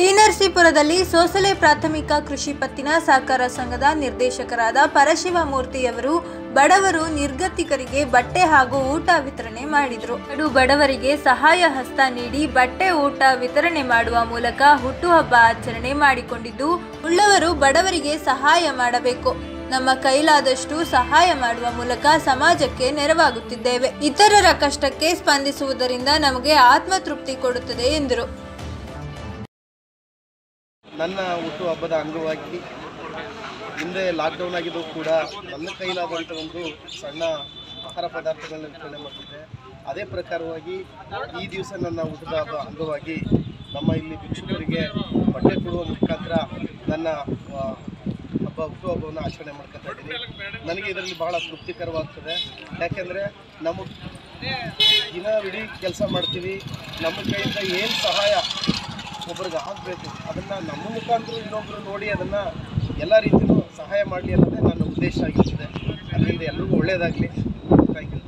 ಟಿನರಸೀಪುರದಲ್ಲಿ ಸೋಸಲೆ ಪ್ರಾಥಮಿಕ ಕೃಷಿ ಪತ್ತಿನ ಸಹಕಾರ ಸಂಘದ ನಿರ್ದೇಶಕರಾದ ಪರಶಿವ ಮೂರ್ತಿಯವರು ಬಡವರು ನಿರ್ಗತಿಕರಿಗೆ ಬಟ್ಟೆ ಹಾಗೂ ಊಟ ವಿತರಣೆ ಮಾಡಿದರು ಕಡು ಬಡವರಿಗೆ ಸಹಾಯ ಹಸ್ತ ನೀಡಿ ಬಟ್ಟೆ ಊಟ ವಿತರಣೆ ಮಾಡುವ ಮೂಲಕ ಹುಟ್ಟುಹಬ್ಬ ಆಚರಣೆ ಮಾಡಿಕೊಂಡಿದ್ದು ಉಳ್ಳವರು ಬಡವರಿಗೆ ಸಹಾಯ ಮಾಡಬೇಕು ನಮ್ಮ ಕೈಲಾದಷ್ಟು ಸಹಾಯ ಮಾಡುವ ಮೂಲಕ ಸಮಾಜಕ್ಕೆ ನೆರವಾಗುತ್ತಿದ್ದೇವೆ ಇತರರ ಕಷ್ಟಕ್ಕೆ ಸ್ಪಂದಿಸುವುದರಿಂದ ನಮಗೆ ಆತ್ಮತೃಪ್ತಿ ಕೊಡುತ್ತದೆ ಎಂದರು ನನ್ನ ಹುಟ್ಟುಹಬ್ಬದ ಅಂಗವಾಗಿ ಹಿಂದೆ ಲಾಕ್ಡೌನ್ ಆಗಿದ್ದು ಕೂಡ ನನ್ನ ಕೈಲಾದಂಥ ಒಂದು ಸಣ್ಣ ಆಹಾರ ಪದಾರ್ಥಗಳನ್ನ ವಿತರಣೆ ಮಾಡ್ತಿದ್ದೆ ಅದೇ ಪ್ರಕಾರವಾಗಿ ಈ ದಿವಸ ನನ್ನ ಹುಟ್ಟದ ಹಬ್ಬ ಅಂಗವಾಗಿ ನಮ್ಮ ಇಲ್ಲಿ ಭಿಕ್ಷುಕರಿಗೆ ಬಟ್ಟೆ ಕೊಡುವ ಮುಖಾಂತರ ನನ್ನ ಆ, ಹಬ್ಬ ಹುಟ್ಟುಹಬ್ಬವನ್ನು ಆಚರಣೆ ಮಾಡ್ಕೊತಾ ಇದ್ದೀನಿ ನನಗೆ ಇದರಲ್ಲಿ ಬಹಳ ತೃಪ್ತಿಕರವಾಗ್ತದೆ ಯಾಕೆಂದರೆ ನಮ್ಮ ದಿನವಿಡೀ ಕೆಲಸ ಮಾಡ್ತೀವಿ ನಮ್ಮ ಕೈಯಿಂದ ಏನು ಸಹಾಯ ಒಬ್ರಿಗೆ ಆಗಬೇಕು ಅದನ್ನು ನಮ್ಮ ಮುಖಾಂತರ ಇನ್ನೊಬ್ಬರು ನೋಡಿ ಅದನ್ನು ಎಲ್ಲ ರೀತಿಯೂ ಸಹಾಯ ಮಾಡಲಿ ಅನ್ನೋದೇ ನನ್ನ ಉದ್ದೇಶ ಆಗಿರ್ತದೆ ಅದರಿಂದ ಎಲ್ರಿಗೂ ಒಳ್ಳೆಯದಾಗಲಿ ಥ್ಯಾಂಕ್ ಯು